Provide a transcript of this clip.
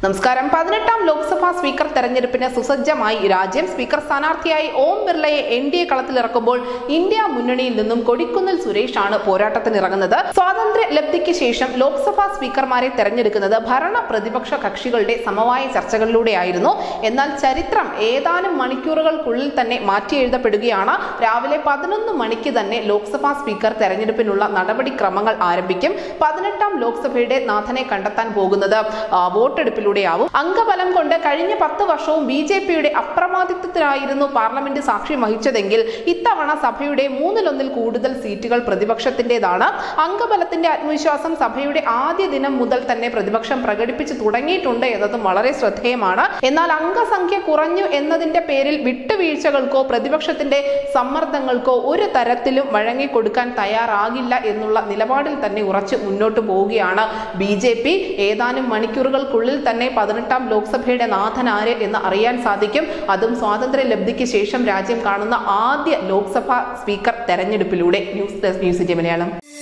നമസ്കാരം പതിനെട്ടാം ലോക്സഭാ സ്പീക്കർ തെരഞ്ഞെടുപ്പിന് സുസജ്ജമായി രാജ്യം സ്പീക്കർ സ്ഥാനാർത്ഥിയായി ഓം ബിർളയെ എൻ ഡി എ കളത്തിലിറക്കുമ്പോൾ ഇന്ത്യ മുന്നണിയിൽ നിന്നും കൊടിക്കുന്നിൽ സുരേഷാണ് പോരാട്ടത്തിനിറങ്ങുന്നത് സ്വാതന്ത്ര്യ ലബ്ധിക്ക് ശേഷം ലോക്സഭാ സ്പീക്കർമാരെ തെരഞ്ഞെടുക്കുന്നത് ഭരണ പ്രതിപക്ഷ കക്ഷികളുടെ സമവായ ചർച്ചകളിലൂടെയായിരുന്നു എന്നാൽ ചരിത്രം ഏതാനും മണിക്കൂറുകൾക്കുള്ളിൽ തന്നെ മാറ്റിയെഴുതപ്പെടുകയാണ് രാവിലെ പതിനൊന്ന് മണിക്ക് തന്നെ ലോക്സഭാ സ്പീക്കർ തെരഞ്ഞെടുപ്പിനുള്ള നടപടിക്രമങ്ങൾ ആരംഭിക്കും പതിനെട്ടാം ലോക്സഭയുടെ നാഥനെ കണ്ടെത്താൻ പോകുന്നത് ആ, വോട്ടെടുപ്പിലൂടെയാവും അംഗബലം കൊണ്ട് കഴിഞ്ഞ പത്ത് വർഷവും ബി ജെ പിയുടെ അപ്രമാദിത്വത്തിലായിരുന്നു പാർലമെന്റ് സാക്ഷ്യം വഹിച്ചതെങ്കിൽ ഇത്തവണ സഭയുടെ മൂന്നിലൊന്നിൽ കൂടുതൽ സീറ്റുകൾ പ്രതിപക്ഷത്തിന്റേതാണ് അംഗബലത്തിന്റെ ആത്മവിശ്വാസം സഭയുടെ ആദ്യ ദിനം മുതൽ തന്നെ പ്രതിപക്ഷം പ്രകടിപ്പിച്ചു തുടങ്ങിയിട്ടുണ്ട് എന്നതും വളരെ ശ്രദ്ധേയമാണ് എന്നാൽ അംഗസംഖ്യ കുറഞ്ഞു എന്നതിന്റെ പേരിൽ വിട്ടുവീഴ്ചകൾക്കോ പ്രതിപക്ഷത്തിന്റെ സമ്മർദ്ദങ്ങൾക്കോ ഒരു തരത്തിലും വഴങ്ങിക്കൊടുക്കാൻ തയ്യാറാകില്ല എന്നുള്ള നിലപാടിൽ തന്നെ ഉറച്ചു മുന്നോട്ട് പോവുകയാണ് ബി ജെ പി ഏതാനും മണിക്കൂറുകൾക്കുള്ളിൽ തന്നെ പതിനെട്ടാം ലോക്സഭയുടെ നാഥൻ ആര് എന്ന് അറിയാൻ സാധിക്കും അതും സ്വാതന്ത്ര്യ ലബ്ധിക്ക് ശേഷം രാജ്യം കാണുന്ന ആദ്യ ലോക്സഭാ സ്പീക്കർ തെരഞ്ഞെടുപ്പിലൂടെ news desk news India Malayalam